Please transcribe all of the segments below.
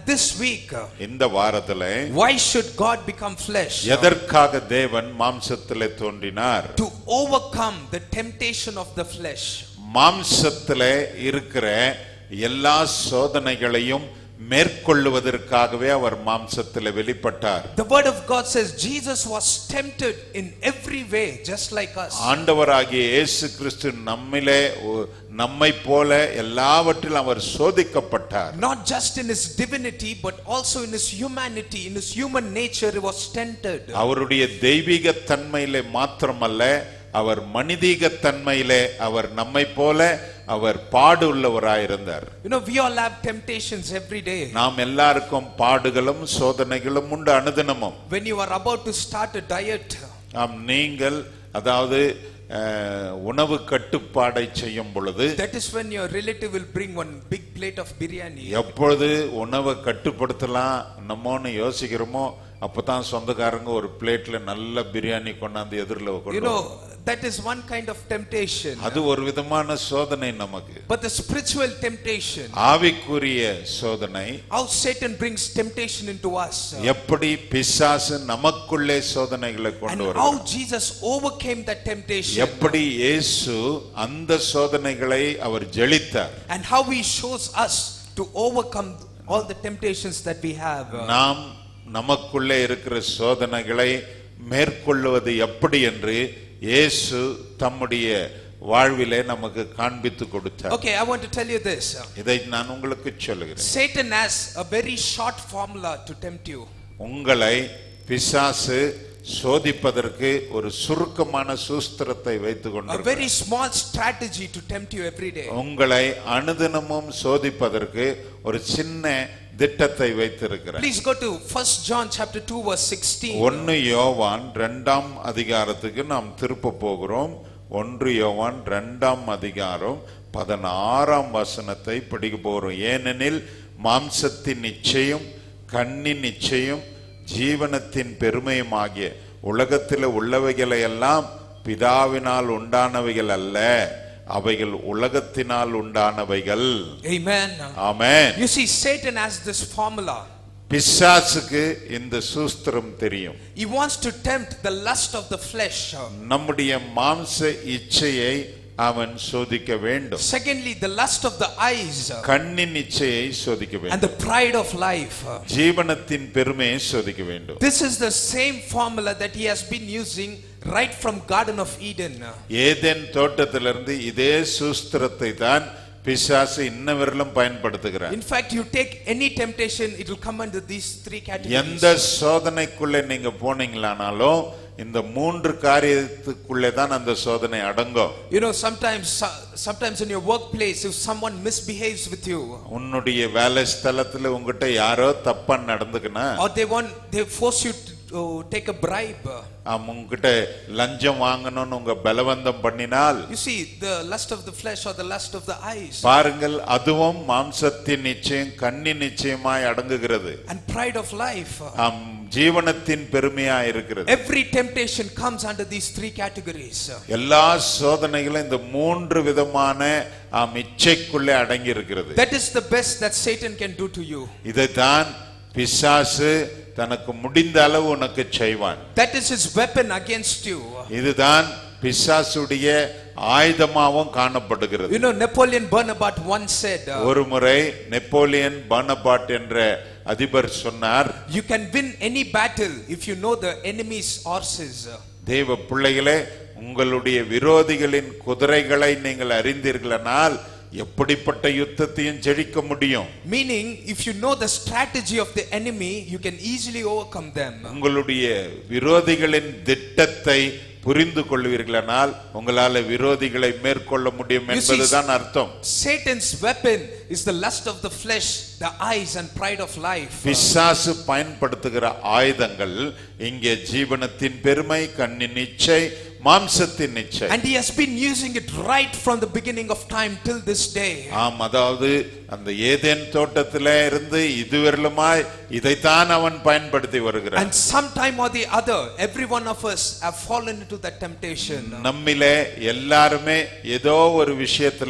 this week, uh, இந்த வாரத்துல why should God become flesh? எதற்காக தேவன் மாம்சத்திலே தோன்றினார் To overcome the temptation of the flesh. மாம்சத்திலே இருக்கிற எல்லா சோதனைகளையும் மேற்கொள்ளுவதற்காகவே அவர் மாம்சத்திலே வெளிப்பட்டார் The word of God says Jesus was tempted in every way, just like us. ஆண்டவராகிய இயேசு கிறிஸ்து நம்மிலே ஒ- நம்மை போல எல்லாவற்றிலும் அவர் சோதிக்கப்பட்டார் Not just in his divinity, but also in his humanity, in his human nature, he was tempted. அவருடைய தெய்வீக தன்மையிலே மாத்திரமல்ல அவர் மனிதீக தன்மையிலே அவர் நம்மை போல அவர் பாடு உள்ளவராயிருந்தார் You know, we all have temptations every day. நாம் எல்லாருக்கும் பாடுகளும் சோதனைகளும் உண்டு அனுதினமும் When you are about to start a diet, ஆம் நீங்கள் அதாவது அஹ், உணவு கட்டுப்பாடை செய்யும் பொழுது that is when your relative will bring one big plate of biryani. எப்பொழுது உணவை கட்டுப்படுத்தலாம் நம்மோன்னு யோசிக்கிறோமோ அப்பதான் சொந்தக்காரங்க ஒரு பிளேட்ல நல்ல பிரியாணி கொண்டாந்து எதிரில் You கொண்டு know, வருவாங்க. that is one kind of temptation. அது ஒரு விதமான சோதனை நமக்கு But the spiritual temptation, ஆவிக்குரிய சோதனை how Satan brings temptation into us, எப்படி பிசாசு நமக்குள்ளே சோதனைகளை and கொண்டு how வருகிறார் Jesus overcame that temptation, எப்படி இயேசு அந்த சோதனைகளை அவர் ஜெயித்தார் and how he shows us to overcome all the temptations that we have. நாம் நமக்குள்ளே இருக்கிற சோதனைகளை மேற்கொள்ளுவது எப்படி என்று இயேசு தம்முடைய வாழ்விலே நமக்கு காண்பித்து கொடுத்தார் Okay, I want to tell you this. இதை நான் உங்களுக்கு சொல்லுகிறேன் Satan has a very short formula to tempt you. உங்களை பிசாசு சோதிப்பதற்கு ஒரு சுருக்கமான சூஸ்திரத்தை வைத்துக் A கொண்டிருக்கிறார் very small strategy to tempt you every day. உங்களை அனுதினமும் சோதிப்பதற்கு ஒரு சின்ன திட்டத்தை வைத்திருக்கிறார் Please go to 1 John chapter 2 verse 16. ஒன்னு யோவான் இரண்டாம் அதிகாரத்துக்கு நாம் திருப்ப போகிறோம் ஒன்று யோவான் இரண்டாம் அதிகாரம் பதினாறாம் வசனத்தை படிக்க போகிறோம் ஏனெனில் மாம்சத்தின் நிச்சயம் கண்ணின் நிச்சயம் ஜீவனத்தின் பெருமையும் ஆகிய உலகத்தில் உள்ளவைகளை எல்லாம் பிதாவினால் உண்டானவைகள் அல்ல அவைகள் உலகத்தினால் உண்டானவைகள் Amen. Amen You see, Satan has this formula. பிசாசுக்கு இந்த சூஸ்திரம் தெரியும் He wants to tempt the lust of the flesh. நம்முடைய மாம்ச இச்சையை அவன் சோதிக்க வேண்டும் Secondly, the lust of the eyes கண்ணின் இச்சையை சோதிக்க and வேண்டும் the pride of life. ஜீவனத்தின் பெருமையை சோதிக்க வேண்டும் This is the same formula that he has been using right from Garden of Eden. ஏதேன் தோட்டத்திலிருந்து இதே சூஸ்திரத்தை தான் பிசாசு இன்னவரிலும் பயன்படுத்துகிறார் In fact, you take any temptation, it will come under these three எந்த categories. சோதனைக்குள்ளே நீங்க போனீங்களானாலும் இந்த மூன்று காரியத்துக்குள்ளே தான் அந்த சோதனை அடங்கும் You know, sometimes, sometimes in your workplace, if someone misbehaves with you, உன்னுடைய வேலை ஸ்தலத்துல உங்ககிட்ட யாரோ தப்பா நடந்துக்கினா or they want, they force you to to take a bribe. ஆமா, உங்ககிட்ட லஞ்சம் வாங்கணும்னு உங்க பலவந்தம் பண்ணினால் You see, the lust of the flesh or the lust of the eyes பாருங்கள் அதுவும் மாம்சத்தின் நிச்சயம் கண்ணின் நிச்சயமாய் அடங்குகிறது and pride of life. ஆம், ஜீவனத்தின் பெருமையா இருக்கிறது Every temptation comes under these three categories. எல்லா சோதனைகளும் இந்த மூன்று விதமான ஆம், இச்சைக்குள்ளே அடங்கி இருக்கிறது That is the best that Satan can do to you. இதைத்தான் பிசாசு தனக்கு முடிந்த அளவு உனக்கு செய்வான் That is his weapon against you. இதுதான் பிசாசுடைய ஆயுதமாகவும் காணப்படுகிறது You know, Napoleon Bonaparte once said, uh, ஒரு முறை நெப்போலியன் பானபாட் என்ற அதிபர் சொன்னார் You can win any battle if you know the enemy's horses. தேவ பிள்ளைகளே உங்களுடைய விரோதிகளின் குதிரைகளை நீங்கள் அறிந்தீர்களானால் எப்படிப்பட்ட யுத்தத்தையும் ஜெயிக்க முடியும் Meaning, if you know the strategy of the enemy, you can easily overcome them. உங்களுடைய விரோதிகளின் திட்டத்தை புரிந்து கொள்வீர்களானால் உங்களால விரோதிகளை மேற்கொள்ள முடியும் You see, என்பதுதான் அர்த்தம் Satan's weapon is the lust of the flesh, the eyes, and pride of life. பிசாசு பயன்படுத்துகிற ஆயுதங்கள் இங்கே ஜீவனத்தின் பெருமை கண்ணின் இச்சை மாம்சத்தின் இச்சை And he has been using it right from the beginning of time till this day. ஆம் அதாவது அந்த ஏதேன் தோட்டத்திலே இருந்து இதுவரையிலுமாய் இதைத்தான் அவன் பயன்படுத்தி வருகிறான் And sometime or the other, every one of us have fallen into that temptation. நம்மிலே எல்லாருமே ஏதோ ஒரு விஷயத்துல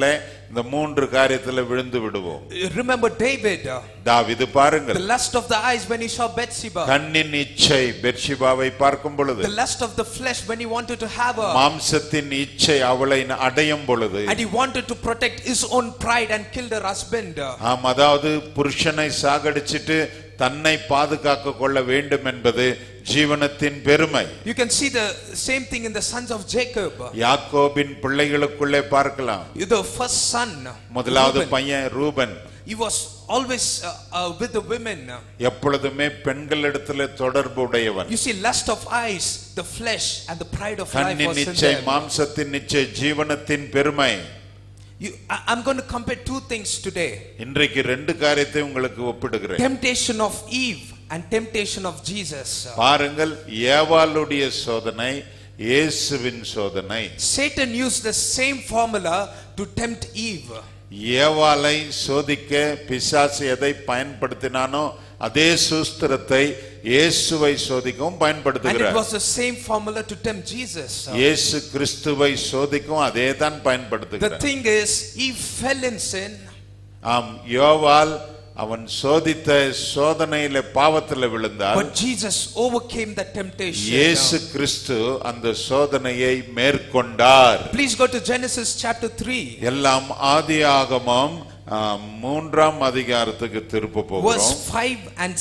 இந்த மூன்று காரியத்துல விழுந்து விடுவோம் Remember David, uh, தாவிது the பாருங்கள் lust of the eyes when he saw Bathsheba, கண்ணின் இச்சை பெர்ஷிபாவை பார்க்கும் பொழுது the lust of the flesh when he wanted to have her, மாம்சத்தின் இச்சை அவளை அடையும் பொழுது and he wanted to protect his own pride and killed her husband. ஆம் அதாவது புருஷனை சாகடிச்சிட்டு தன்னை பாதுகாக்க கொள்ள வேண்டும் என்பது ஜீவனத்தின் பெருமை You can see the same thing in the sons of Jacob. யாக்கோபின் பிள்ளைகளுக்குள்ளே பார்க்கலாம் The first son, முதலாவது Reuben, பையன் Ruban he was always uh, uh, with the women. எப்பொழுதுமே பெண்களிடத்துல தொடர்பு உடையவன் You see, lust of eyes, the flesh, and the pride of life கண்ணின் was in நிச்சை them. மாம்சத்தின் நிச்சை ஜீவனத்தின் பெருமை You, I, I'm going to compare two things today இன்றைக்கு ரெண்டு காரியத்தை உங்களுக்கு ஒப்பிடுகிறேன் temptation of Eve and temptation of Jesus. பாருங்கள் ஏவாளுடைய சோதனை இயேசுவின் சோதனை Satan used the same formula to tempt Eve. ஏவாளை சோதிக்க பிசாசு எதை பயன்படுத்தினானோ அதே சூஸ்திரத்தை இயேசுவை சோதிக்கவும் And it பயன்படுத்துகிறார் was the same formula to tempt Jesus. இயேசு கிறிஸ்துவை சோதிக்கவும் அதே தான் The பயன்படுத்துகிறார் thing is, Eve fell in sin, ஆம் யோவால் அவன் சோதித்த சோதனையில பாவத்துல விழுந்தால் but Jesus overcame the temptation. இயேசு கிறிஸ்து அந்த சோதனையை மேற்கொண்டார் Please go to Genesis chapter 3, எல்லாம் ஆதியாகமம் ஆம், மூன்றாம் அதிகாரத்துக்கு திருப்ப verse போகிறோம் 5 and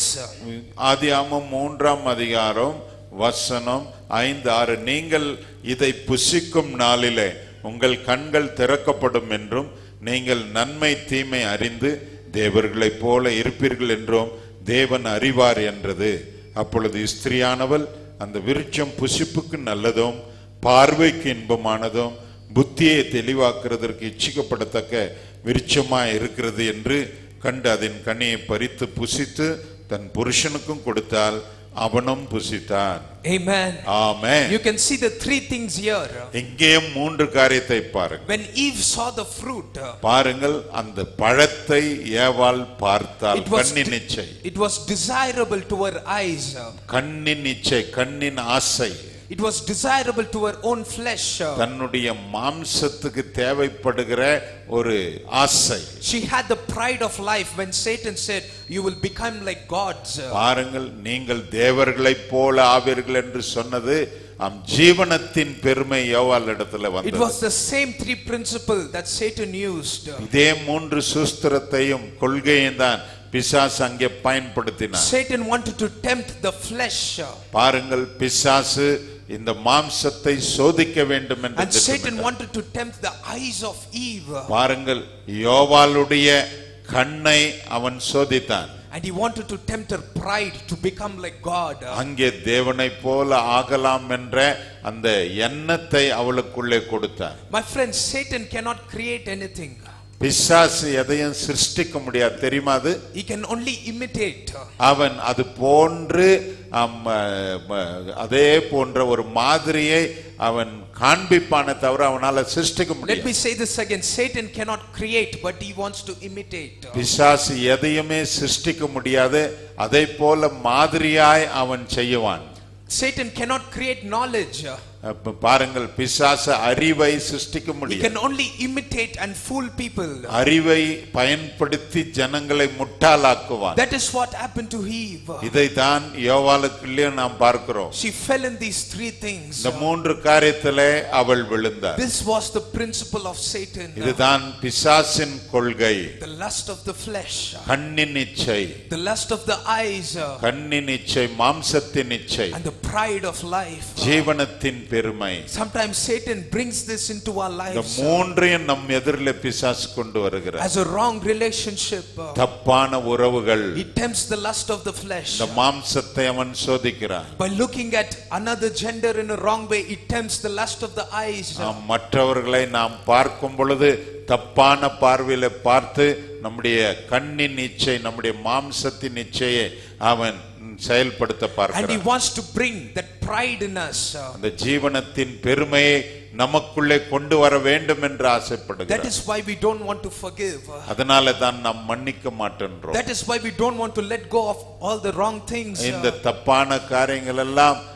6. ஆதியாகமம் மூன்றாம் அதிகாரம் வசனம் ஐந்து ஆறு நீங்கள் இதை புசிக்கும் நாளிலே உங்கள் கண்கள் திறக்கப்படும் என்றும் நீங்கள் நன்மை தீமை அறிந்து தேவர்களைப் போல இருப்பீர்கள் என்றும் தேவன் அறிவார் என்றது அப்பொழுது ஸ்திரியானவள் அந்த விருட்சம் புசிப்புக்கு நல்லதும் பார்வைக்கு இன்பமானதும் புத்தியை தெளிவாக்குறதற்கு இச்சிக்கப்படத்தக்க விருட்சமாய் இருக்கிறது என்று கண்டு அதன் கனியை பறித்து புசித்து தன் புருஷனுக்கும் கொடுத்தால் அவனும் புசித்தான் Amen. Amen You can see the three things here. இங்கேயும் மூன்று காரியத்தை பாருங்கள் When Eve saw the fruit, பாருங்கள் அந்த பழத்தை ஏவாள் பார்த்தால் it was, கண்ணின் இச்சை it was desirable to her eyes. கண்ணின் இச்சை கண்ணின் ஆசை It was desirable to her own flesh. தன்னுடைய மாம்சத்துக்கு தேவைப்படுகிற ஒரு ஆசை She had the pride of life when Satan said, You will become like gods. பாருங்கள் நீங்கள் தேவர்களைப் போல ஆவீர்கள் என்று சொன்னது அம் ஜீவனத்தின் பெருமை யோவால் இடத்துல It வந்தது was the same three principle that Satan used. இதே மூன்று சூஸ்திரத்தையும் கொள்கையும் தான் பிசாசு அங்கே பயன்படுத்தினார் Satan wanted to tempt the flesh. பாருங்கள் பிசாசு இந்த மாம்சத்தை சோதிக்க வேண்டும் என்று And Satan திட்டமிட்டார். wanted to tempt the eyes of Eve. பாருங்கள் யோவாளுடைய கண்ணை அவன் சோதித்தான் And he wanted to tempt her pride to become like God. அங்கே தேவனைப் போல ஆகலாம் என்ற அந்த எண்ணத்தை அவளுக்குள்ளே கொடுத்தார் My friends, Satan cannot create anything. பிசாசு எதையும் சிருஷ்டிக்க முடியாது தெரியுமா அது He can only imitate. அவன் அது போன்று அம், ம, அதே போன்ற ஒரு மாதிரியை அவன் காண்பிப்பானே தவிர அவனால சிருஷ்டிக்க Let முடியாது me say this again Satan cannot create, but he wants to imitate. பிசாசு எதையுமே சிருஷ்டிக்க முடியாது அதை போல மாதிரியாய் அவன் செய்வான் Satan cannot create knowledge. அப்ப பாருங்கள் பிசாசு அறிவை சிருஷ்டிக்க He முடியாது can only imitate and fool people. அறிவை பயன்படுத்தி ஜனங்களை முட்டாளாக்குவான் That is what happened to Eve. இதைத்தான் யோவாளுக்குள்ளே நாம் பார்க்கிறோம் She fell in these three things. இந்த மூன்று காரியத்திலே அவள் விழுந்தார் This was the principle of Satan. இதுதான் பிசாசின் கொள்கை The lust of the flesh, கண்ணின் இச்சை the lust of the eyes, கண்ணின் இச்சை மாம்சத்தின் இச்சை and the pride of life. ஜீவனத்தின் பெருமை Sometimes Satan brings this into our இந்த lives மூன்றையும் நம் எதிரில் பிசாசு கொண்டு வருகிறார் as a wrong relationship. தப்பான உறவுகள் He tempts the lust of the flesh. இந்த மாம்சத்தை அவன் சோதிக்கிறான் By looking at another gender in a wrong way, it tempts the lust of the eyes. நாம் மற்றவர்களை நாம் பார்க்கும் பொழுது தப்பான பார்வையில பார்த்து நம்முடைய கண்ணின் இச்சை நம்முடைய மாம்சத்தின் இச்சையை அவன் செயல்படுத்த And he பார்க்கிறான் wants to bring that pride in us. அந்த ஜீவனத்தின் பெருமையை நமக்குள்ளே கொண்டு வர வேண்டும் என்று That ஆசைப்படுகிறார் is why we don't want to forgive. அதனால தான் நாம் மன்னிக்க மாட்டேன்றோம் That is why we don't want to let go of all the wrong things. இந்த தப்பான காரியங்கள் எல்லாம்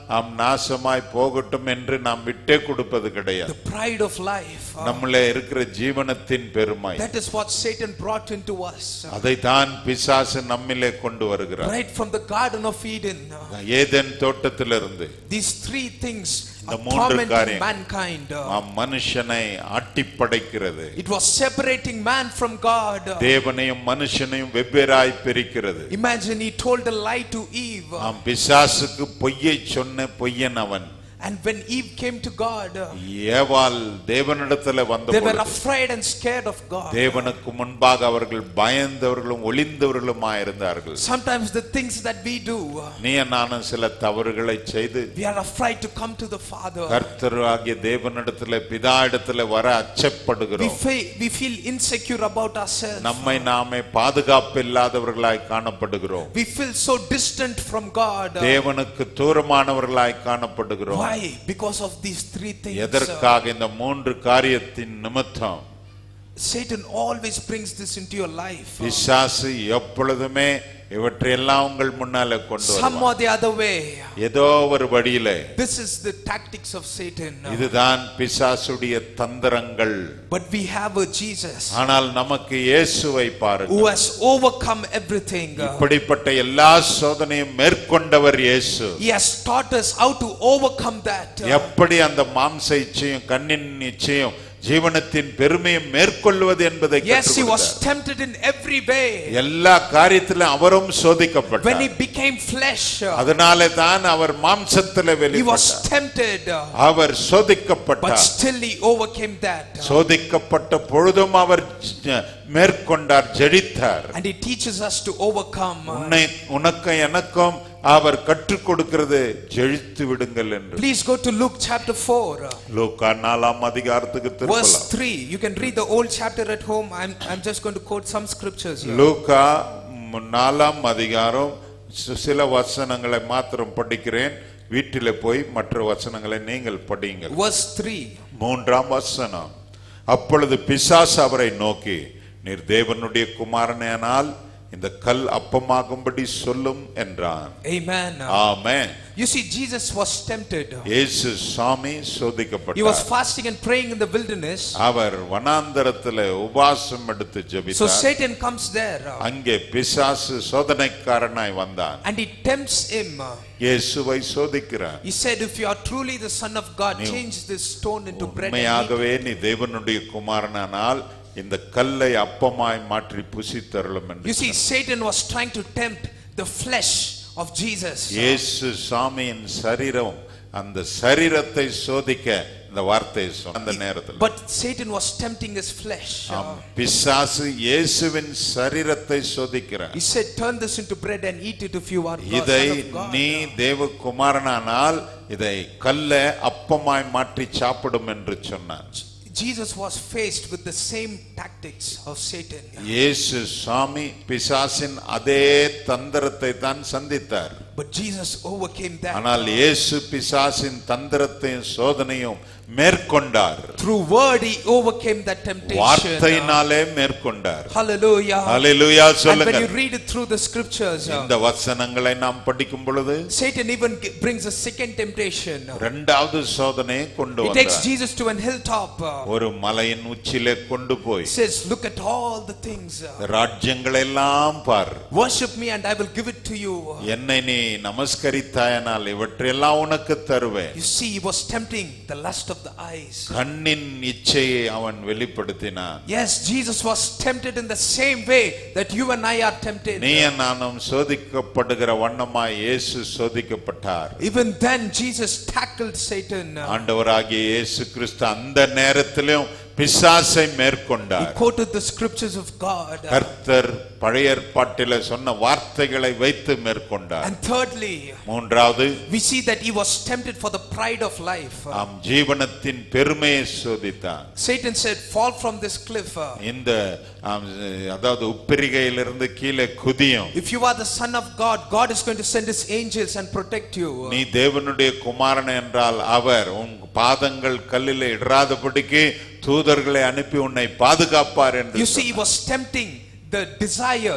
ஆம் நாசமாய் போகட்டும் என்று நாம் விட்டே கொடுப்பது கிடையாது The pride of life. uh, நம்மளே இருக்கிற ஜீவனத்தின் பெருமை that is what Satan brought into us. அதைத்தான் பிசாசு நம்மிலே கொண்டு வருகிறார் Right from the Garden of Eden. uh, ஏதேன் தோட்டத்திலிருந்து These three things இந்த are மூன்று tormenting காரியம். mankind. uh, ஆம், மனுஷனை ஆட்டிப்படைக்கிறது It was separating man from God. uh, தேவனையும் மனுஷனையும் வெவ்வேறாய் பிரிக்கிறது Imagine he told a lie to Eve. uh, ஆம் பிசாசுக்கு பொய்யை சொன்ன பொய்யன் அவன் And when Eve came to God, uh, ஏவாள் தேவனிடத்துல வந்த they were பொழுது afraid and scared of God. தேவனுக்கு முன்பாக அவர்கள் பயந்தவர்களும் ஒளிந்தவர்களுமாய் இருந்தார்கள் Sometimes the things that we do, uh, நீ நானும் சில தவறுகளை செய்து we are afraid to come to the Father. கர்த்தராகிய தேவனிடத்துல பிதா இடத்துல வர We, அச்சப்படுகிறோம் fe- we feel insecure about ourselves. நம்மை நாமே பாதுகாப்பு இல்லாதவர்களாய் காணப்படுகிறோம் We feel so distant from God. uh, தேவனுக்கு தூரமானவர்களாய் காணப்படுகிறோம் Why? Because of these three things. uh, எதற்காக இந்த மூன்று காரியத்தின் நிமித்தம் Satan always brings this into your life. uh, பிசாசு எப்பொழுதுமே இவற்றையெல்லாம் உங்கள் முன்னால கொண்டு Some வருவான் or the other way. ஏதோ ஒரு வழியில This is the tactics of Satan. uh, இதுதான் பிசாசுடைய தந்திரங்கள் But we have a Jesus ஆனால் நமக்கு இயேசுவை பாருங்க who has overcome everything. uh, இப்படிப்பட்ட எல்லா சோதனையும் மேற்கொண்டவர் இயேசு He has taught us how to overcome that. uh, எப்படி அந்த மாம்ச இச்சையும் கண்ணின் இச்சையும் ஜீவனத்தின் பெருமையை மேற்கொள்வது என்பதை Yes, he கற்றுக் was கொடுத்தார். tempted in every way. எல்லா காரியத்திலும் அவரும் When he சோதிக்கப்பட்டார் became flesh, uh, அதனாலே தான் அவர் மாம்சத்தில் he was வெளிப்பட்டார் tempted, uh, our but சோதிக்கப்பட்டார் still he overcame that. uh, சோதிக்கப்பட்ட பொழுதும் அவர் ஜ- மேற்கொண்டார் ஜெயித்தார் And he teaches us to overcome. uh, உன்னை உனக்கும் எனக்கும் அவர் கற்றுக் கொடுக்கிறது ஜெயித்து விடுங்கள் என்று Please go to Luke chapter 4, uh, லூக்கா நாலாம் அதிகாரத்துக்கு verse திருப்பலாம் 3. You can read the whole chapter at home. I'm, I'm just going to quote some scriptures here. லூக்கா ம், நாலாம் அதிகாரம் சி- சில வசனங்களை மாத்திரம் படிக்கிறேன் வீட்டிலே போய் மற்ற வசனங்களை நீங்கள் படியுங்கள் Verse 3. மூன்றாம் வசனம் அப்பொழுது பிசாசு அவரை நோக்கி நீர் தேவனுடைய குமாரனானால் இந்த கல் அப்பமாகும்படி சொல்லும் என்றான் Amen. Amen You see, Jesus was tempted. இயேசு சாமி He was சோதிக்கப்பட்டார் fasting and praying in the wilderness. அவர் வனாந்தரத்துல உபாசம் எடுத்து So ஜெபித்தார் Satan comes there uh, அங்கே பிசாசு சோதனைக்காரனாய் வந்தான் and he tempts him. இயேசுவை சோதிக்கிறார் He said, If you are truly the Son of God, change this stone into bread. And eat. உண்மையாகவே நீ தேவனுடைய குமாரனானால் இந்த கல்லை அப்பமாய் மாற்றி புசித்தருளும் என்று You see, Satan was trying to tempt the flesh of Jesus. இயேசு சாமியின் சரீரம் அந்த சரீரத்தை சோதிக்க இந்த வார்த்தையை சொன்ன அந்த நேரத்தில் But Satan was tempting his flesh. ஆம், பிசாசு இயேசுவின் சரீரத்தை சோதிக்கிறார் He said, Turn this into bread and eat it if you are the இதை Son of God. நீ தேவகுமாரனானால் இதை கல்ல அப்பமாய் மாற்றி சாப்பிடும் என்று சொன்னான் Jesus was faced with the same tactics of Satan. இயேசு சாமி பிசாசின் அதே தந்திரத்தை தான் சந்தித்தார் But Jesus overcame that. ஆனால் இயேசு பிசாசின் தந்திரத்தையும் சோதனையும் மேற்கொண்டார் Through word, he overcame that temptation. வார்த்தையினாலே மேற்கொண்டார் Hallelujah. ஹalleluya And when சொல்லுங்க you read it through the scriptures, uh, இந்த வசனங்களை நாம் படிக்கும் பொழுது Satan even g- brings a second temptation. இரண்டாவது சோதனையை கொண்டு He takes வந்தார் Jesus to an hilltop. uh, ஒரு மலையின் உச்சியிலே கொண்டு போய் He says, Look at all the things. uh, ராஜ்யங்களை எல்லாம் பார் Worship me and I will give it to you. என்னை நீ நமஸ்கரித்தாயனால் இவற்றையெல்லாம் உனக்கு தருவேன் You see, he was tempting the lust of the eyes. கண்ணின் இச்சையை அவன் வெளிப்படுத்தினான் Yes, Jesus was tempted in the same way that you and I are tempted. நீ நானும் சோதிக்கப்படுகிற வண்ணமாய் இயேசு சோதிக்கப்பட்டார் Even then, Jesus tackled Satan. ஆண்டவராகிய இயேசு கிறிஸ்து அந்த நேரத்திலும் பிசாசை He மேற்கொண்டார் quoted the scriptures of God. கர்த்தர் பழைய ஏற்பாட்டில சொன்ன வார்த்தைகளை வைத்து மேற்கொண்டார் And thirdly, மூன்றாவது we see that he was tempted for the pride of life. ஆம் ஜீவனத்தின் பெருமையை சோதித்தான் Satan said, Fall from this cliff. இந்த ஆம், அதாவது உப்பிரிகையிலிருந்து கீழே குதியும் If you are the Son of God, God is going to send his angels and protect you. நீ தேவனுடைய குமாரன் என்றால் அவர் உன் பாதங்கள் கல்லில் இடராதபடிக்கு தூதர்களை அனுப்பி உன்னை பாதுகாப்பார் என்று You see, he சொன்னார். was tempting the desire, the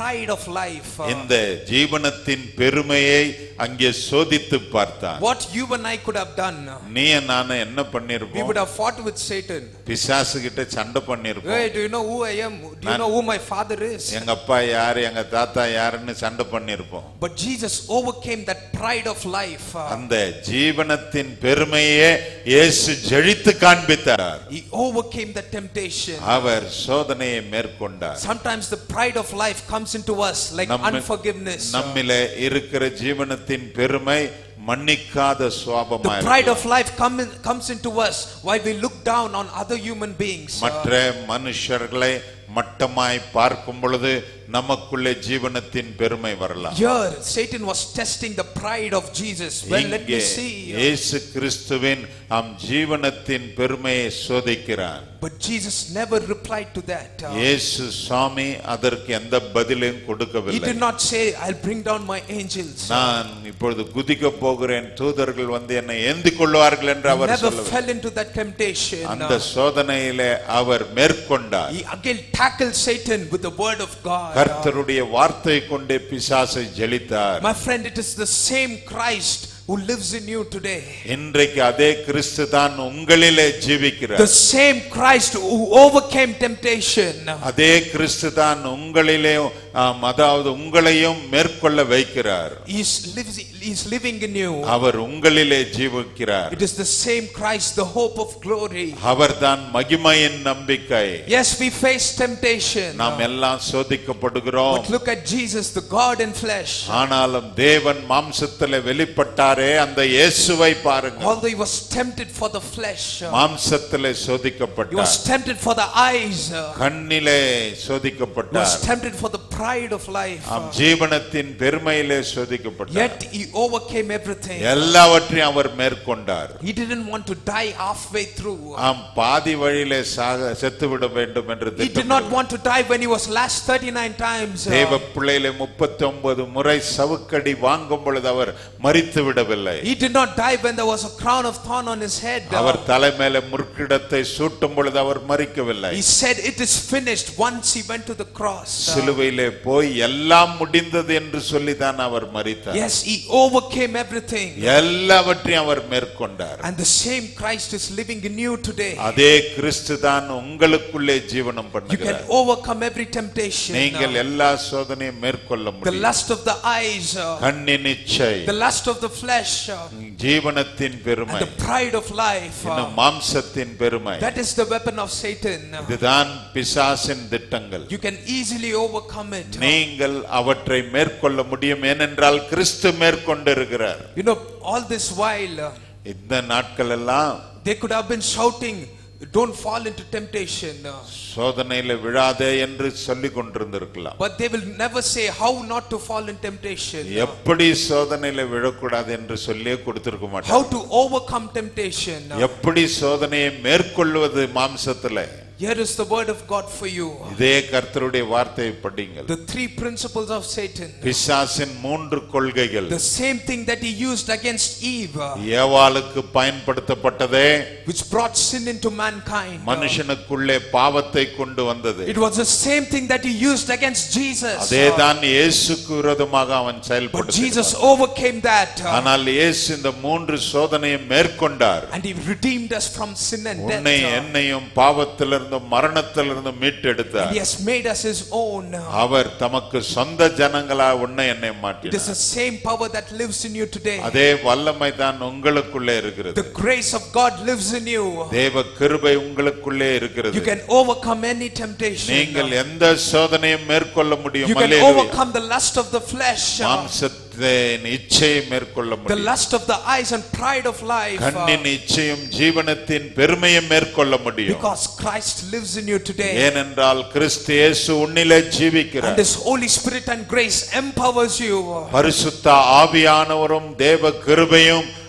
pride of life. uh, இந்த ஜீவனத்தின் பெருமையை அங்கே சோதித்து பார்த்தான் what you and I could have done, uh, நீ நானும் என்ன we பண்ணிருப்போம் would have fought with Satan. பிசாசு கிட்ட சண்டை பண்ணிருப்போம் Hey, do you know who I am? Do you know who my father is? எங்க அப்பா யாரு எங்க தாத்தா யாருன்னு சண்டை பண்ணிருப்போம் But Jesus overcame that pride of life. uh, அந்த ஜீவனத்தின் பெருமையே இயேசு ஜெழித்து காண்பித்தார் He overcame the temptation. அவர் சோதனையை மேற்கொண்டார் Sometimes the pride of life comes into us like நம்ம- unforgiveness. uh, நம்மிலே இருக்கிற ஜீவனத்தின் பெருமை மன்னிக்காத The சுவாபமா pride of life come in, comes into us while we look down on other human beings. uh, மற்ற மனுஷர்களை மட்டமாய் பார்க்கும் பொழுது நமக்குள்ளே ஜீவனத்தின் பெருமை வரலாம் Here, Satan was testing the pride of Jesus. Well, let me இங்கே see. uh, இயேசு கிறிஸ்துவின் அம் ஜீவனத்தின் பெருமையை சோதிக்கிறான் But Jesus never replied to that. Uh, இயேசு சுவாமி அதற்கு எந்த பதிலையும் He கொடுக்கவில்லை did not say, I'll bring down my angels. நான் இப்பொழுது குதிக்க போகிறேன் தூதர்கள் வந்து என்னை ஏந்திக் கொள்வார்கள் என்று He அவர் never சொல்லவில்லை fell into that temptation. அந்த Uh, சோதனையிலே அவர் மேற்கொண்டார் He again tackled Satan with the word of God. Uh, கர்த்தருடைய வார்த்தை கொண்டே பிசாசை ஜெலித்தார் My friend, it is the same Christ who lives in you today. இன்றைக்கு அதே கிறிஸ்து தான் உங்களிலே The ஜீவிக்கிறார் same Christ who overcame temptation. அதே கிறிஸ்து தான் உங்களிலே ஆம், அதாவது உங்களையும் மேற்கொள்ள வைக்கிறார் He's, lives, he's living in you. அவர் உங்களிலே ஜீவிக்கிறார் It is the same Christ, the hope of glory. அவர்தான் மகிமையின் நம்பிக்கை Yes, we face temptation. நாம் எல்லாம் சோதிக்கப்படுகிறோம் But look at Jesus, the God in flesh. ஆனாலும் தேவன் மாம்சத்திலே வெளிப்பட்டாரே அந்த இயேசுவை பாருங்க Although he was tempted for the flesh, uh, மாம்சத்திலே he was சோதிக்கப்பட்டார் tempted for the eyes, uh, கண்ணிலே he was சோதிக்கப்பட்டார் tempted for the pride of life. ஆம், uh, ஜீவனத்தின் பெருமையிலே சோதிக்கப்பட்டார் Yet he overcame everything. எல்லாவற்றையும் அவர் மேற்கொண்டார் He didn't want to die halfway through. ஆம் பாதி வழியிலே சாக செத்துவிட வேண்டும் என்று He did திட்டம் not want to die when he was lashed 39 times. uh, தேவ பிள்ளையிலே முப்பத்தி ஒன்பது முறை சவுக்கடி வாங்கும் பொழுது அவர் மறித்து விடவில்லை He did not die when there was a crown of thorn on his head. uh, அவர் தலைமையில முற்கிடத்தை சூட்டும் பொழுது அவர் மறிக்கவில்லை He said, It is finished once he went to the cross. Uh, சிலுவையிலே போய் எல்லாம் முடிந்தது என்று சொல்லிதான் அவர் மறித்தார் Yes, he overcame everything. எல்லாவற்றையும் அவர் மேற்கொண்டார் And the same Christ is living in you today. அதே கிறிஸ்து தான் உங்களுக்குள்ளே ஜீவனம் You can பண்ணுகிறார் overcome every temptation. நீங்கள் uh, எல்லா சோதனையும் மேற்கொள்ள The முடியும் lust of the eyes, uh, கண்ணின் இச்சை the lust of the flesh, uh, ஜீவனத்தின் பெருமை and the pride of life. uh, இன்னும் மாம்சத்தின் பெருமை That is the weapon of Satan. இதுதான் பிசாசின் திட்டங்கள் You can easily overcome it. நீங்கள் அவற்றை மேற்கொள்ள முடியும் ஏனென்றால் கிறிஸ்து மேற்கொண்டிருக்கிறார் You know, all this while, uh, இந்த நாட்கள் எல்லாம் they could have been shouting, Don't fall into temptation. uh, சோதனையில விழாதே என்று சொல்லிக் கொண்டிருந்திருக்கலாம் But they will never say how not to fall in temptation. uh, எப்படி சோதனையில விழக்கூடாது என்று சொல்லியே கொடுத்திருக்க How மாட்டார் to overcome temptation. uh, எப்படி சோதனையை மேற்கொள்வது மாம்சத்துல Here is the word of God for you. இதே கர்த்தருடைய வார்த்தையை படிங்கள் The three principles of Satan. பிசாசின் மூன்று கொள்கைகள் The same thing that he used against Eve, uh, ஏவாளுக்கு பயன்படுத்தப்பட்டதே which brought sin into mankind. uh, மனுஷனுக்குள்ளே பாவத்தை கொண்டு வந்தது It was the same thing that he used against Jesus. uh, அதேதான் இயேசுக்கு விரோதமாக அவன் But செயல்படுத்த Jesus overcame that. uh, ஆனால் இயேசு இந்த மூன்று சோதனையை மேற்கொண்டார் And he redeemed us from sin and death. உன்னை uh, என்னையும் பாவத்திலிருந்தும் மரணத்திலிருந்தும் And மீட்டெடுத்தார் he has made us his own. uh, அவர் தமக்கு சொந்த ஜனங்களா உன்னை என்னை It is மாற்றினார் the same power that lives in you today. அதே வல்லமை தான் உங்களுக்குள்ளே இருக்கிறது The grace of God lives in you. தேவ கிருபை உங்களுக்குள்ளே You இருக்கிறது can overcome any temptation. நீங்கள் எந்த சோதனையும் மேற்கொள்ள முடியும் You can hallelujah. overcome the lust of the flesh, uh, மாம்சத்தின் இச்சையை மேற்கொள்ள the முடியும் lust of the eyes and pride of life. uh, கண்ணின் இச்சையும் ஜீவனத்தின் பெருமையை மேற்கொள்ள முடியும் Because Christ lives in you today. ஏனென்றால் கிறிஸ்து இயேசு உன்னிலே And ஜீவிக்கிறார் His Holy Spirit and grace empowers you. பரிசுத்த ஆவியானவரும் தேவ கிருபையும்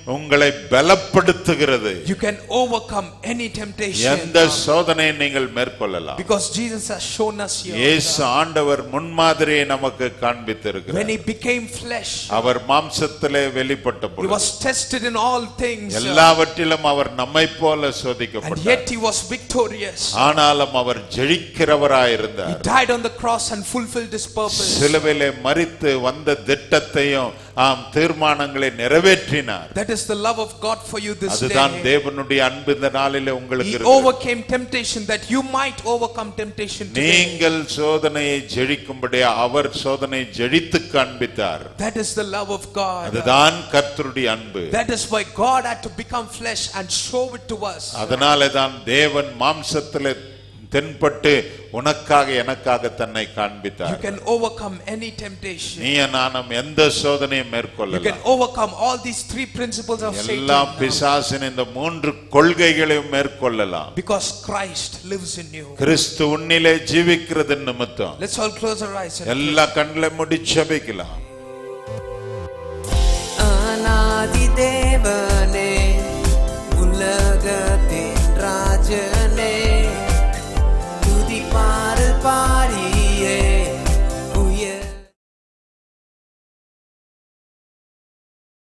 உங்களை பலப்படுத்துகிறது You can overcome any temptation எந்த சோதனையை நீங்கள் மேற்கொள்ளலாம் because Jesus has shown us here. இயேசு ஆண்டவர் முன்மாதிரியை நமக்கு When காண்பித்திருக்கிறார் he became flesh, அவர் மாம்சத்திலே வெளிப்பட்ட he பொழுது was tested in all things. எல்லாவற்றிலும் அவர் நம்மை போல And சோதிக்கப்பட்டார் yet he was victorious. ஆனாலும் அவர் He ஜெயிக்கிறவராயிருந்தார் died on the cross and fulfilled his purpose. சிலுவிலே மரித்து வந்த திட்டத்தையும் ஆம் தீர்மானங்களை நிறைவேற்றினார் That is the love of God for you this அதுதான் day. தேவனுடைய அன்பு இந்த நாளிலே உங்களுக்கு He இருக்கிறது. overcame temptation that you might overcome temptation today. நீங்கள் சோதனையை ஜெயிக்கும்படி அவர் சோதனை ஜெயித்து காண்பித்தார் That is the love of God. அதுதான் கர்த்தருடைய அன்பு That is why God had to become flesh and show it to us. அதனாலே தான் தேவன் மாம்சத்திலே தென்பட்டு உனக்காக எனக்காக தன்னை You காண்பித்தார் can overcome any temptation. நீ நானும் எந்த சோதனையும் You மேற்கொள்ளலாம் can overcome all these three principles of எல்லா Satan பிசாசின் இந்த மூன்று கொள்கைகளையும் மேற்கொள்ளலாம் because Christ lives in you. கிறிஸ்து உன்னிலே ஜீவிக்கிறது நிமித்தம் Let's all close our eyes. and எல்லா கண்களை முடி ஜெபிக்கலாம் अनादिदेव